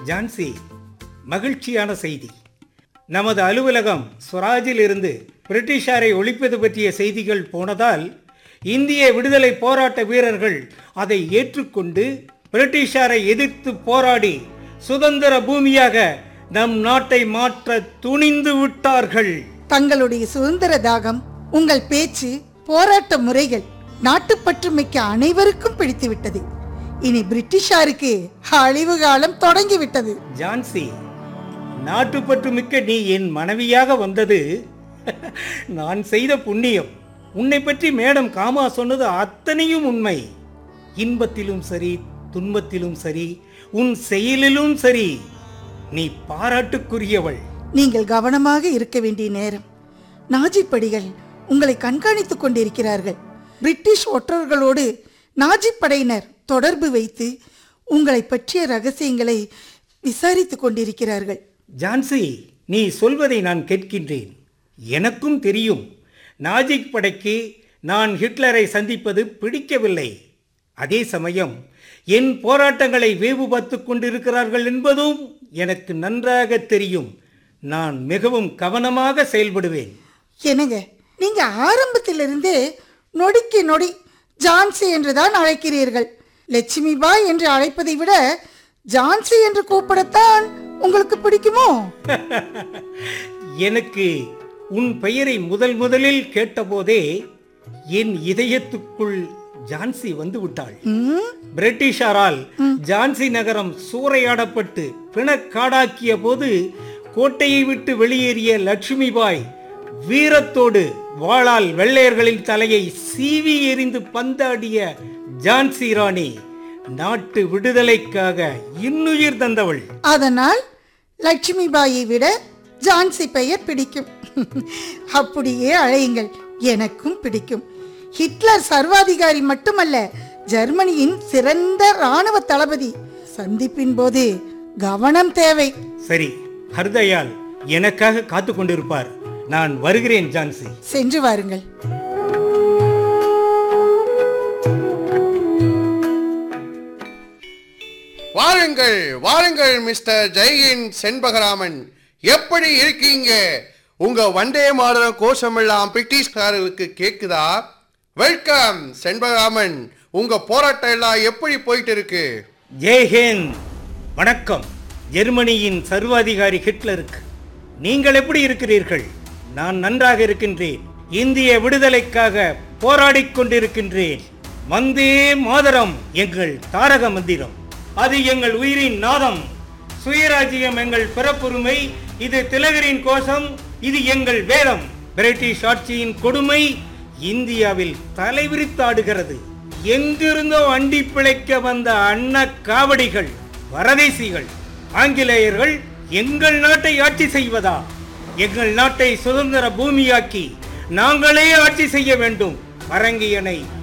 ஜான்சி மகிழ்ச்சியான செய்தி நமது அலுவலகம் சுவராஜில் இருந்து பிரிட்டிஷாரை ஒழிப்பது பற்றிய செய்திகள் போனதால் இந்திய விடுதலை போராட்ட வீரர்கள் அதை ஏற்றுக்கொண்டு பிரிட்டிஷாரை எதிர்த்து போராடி சுதந்திர பூமியாக நம் நாட்டை மாற்ற துணிந்து விட்டார்கள் தங்களுடைய சுதந்திர தாகம் உங்கள் பேச்சு போராட்ட முறைகள் நாட்டுப்பற்று மிக்க அனைவருக்கும் பிடித்துவிட்டது இனி பிரிட்டிஷாருக்கு அழிவு காலம் தொடங்கிவிட்டது ஜான்சி நாட்டுப்பற்று மிக்க நீ என் மனைவியாக வந்தது நான் செய்த புண்ணியம் உன்னை பற்றி மேடம் காமா சொன்னது அத்தனையும் உண்மை இன்பத்திலும் சரி துன்பத்திலும் சரி உன் செயலிலும் சரி நீ பாராட்டுக்குரியவள் நீங்கள் கவனமாக இருக்க வேண்டிய நேரம் நாஜி படிகள் உங்களை கண்காணித்துக் கொண்டிருக்கிறார்கள் பிரிட்டிஷ் ஒற்றர்களோடு நாஜி படையினர் தொடர்பு வைத்து உங்களை பற்றிய ரகசியங்களை விசாரித்துக் கொண்டிருக்கிறார்கள் ஜான்சி நீ சொல்வதை நான் கேட்கின்றேன் எனக்கும் தெரியும் நாஜிக் படைக்கு நான் ஹிட்லரை சந்திப்பது பிடிக்கவில்லை அதே சமயம் என் போராட்டங்களை வேவு பார்த்து கொண்டிருக்கிறார்கள் என்பதும் எனக்கு நன்றாக தெரியும் நான் மிகவும் கவனமாக செயல்படுவேன் என்னங்க நீங்க ஆரம்பத்திலிருந்தே நொடிக்கு நொடி ஜான்சி என்றுதான் அழைக்கிறீர்கள் லட்சுமி பாய் என்று அழைப்பதை விட ஜான்சி என்று கூப்பிடத்தான் உங்களுக்கு பிடிக்குமோ எனக்கு உன் பெயரை முதல் முதலில் கேட்டபோதே என் இதயத்துக்குள் ஜான்சி வந்து விட்டாள் ம், பிரிட்டிஷாரால் ஜான்சி நகரம் சூறையாடப்பட்டு பிணக்காடாக்கிய போது கோட்டையை விட்டு வெளியேறிய லட்சுமி பாய் வீரத்தோடு வாளால் வெள்ளையர்களின் தலையை சீவி எறிந்து பந்தாடிய ஜான்சி ராணி நாட்டு விடுதலைக்காக இன்னுயிர் தந்தவள் அதனால் லட்சுமி பாயை விட ஜான்சி பெயர் பிடிக்கும் அப்படியே அழையுங்கள் எனக்கும் பிடிக்கும் ஹிட்லர் சர்வாதிகாரி மட்டுமல்ல ஜெர்மனியின் சிறந்த ராணுவ தளபதி சந்திப்பின் போது கவனம் தேவை சரி ஹர்தயால் எனக்காக காத்து கொண்டிருப்பார் நான் வருகிறேன் ஜான்சி சென்று வாருங்கள் வாருங்கள் வாருங்கள் மிஸ்டர் ஜெயின் செண்பகராமன் எப்படி இருக்கீங்க உங்க வண்டே மாடலம் கோஷமெல்லாம் பிரிட்டிஷ்காரருக்கு கேக்குதா வெல்கம் செண்பகராமன் உங்க போராட்டம் எல்லாம் எப்படி போயிட்டு இருக்கு ஜெய்ஹிந்த் வணக்கம் ஜெர்மனியின் சர்வாதிகாரி ஹிட்லருக்கு நீங்கள் எப்படி இருக்கிறீர்கள் நான் நன்றாக இருக்கின்றேன் இந்திய விடுதலைக்காக போராடிக் கொண்டிருக்கின்றேன் வந்தே மாதரம் எங்கள் தாரக மந்திரம் அது எங்கள் உயிரின் நாதம் சுயராஜ்யம் எங்கள் பிறப்புரிமை இது திலகரின் கோஷம் இது எங்கள் வேதம் பிரிட்டிஷ் ஆட்சியின் கொடுமை இந்தியாவில் தலைவிரித்தாடுகிறது எங்கிருந்தோ அண்டி பிழைக்க வந்த அன்ன காவடிகள் வரதேசிகள் ஆங்கிலேயர்கள் எங்கள் நாட்டை ஆட்சி செய்வதா எங்கள் நாட்டை சுதந்திர பூமியாக்கி நாங்களே ஆட்சி செய்ய வேண்டும் பரங்கியனை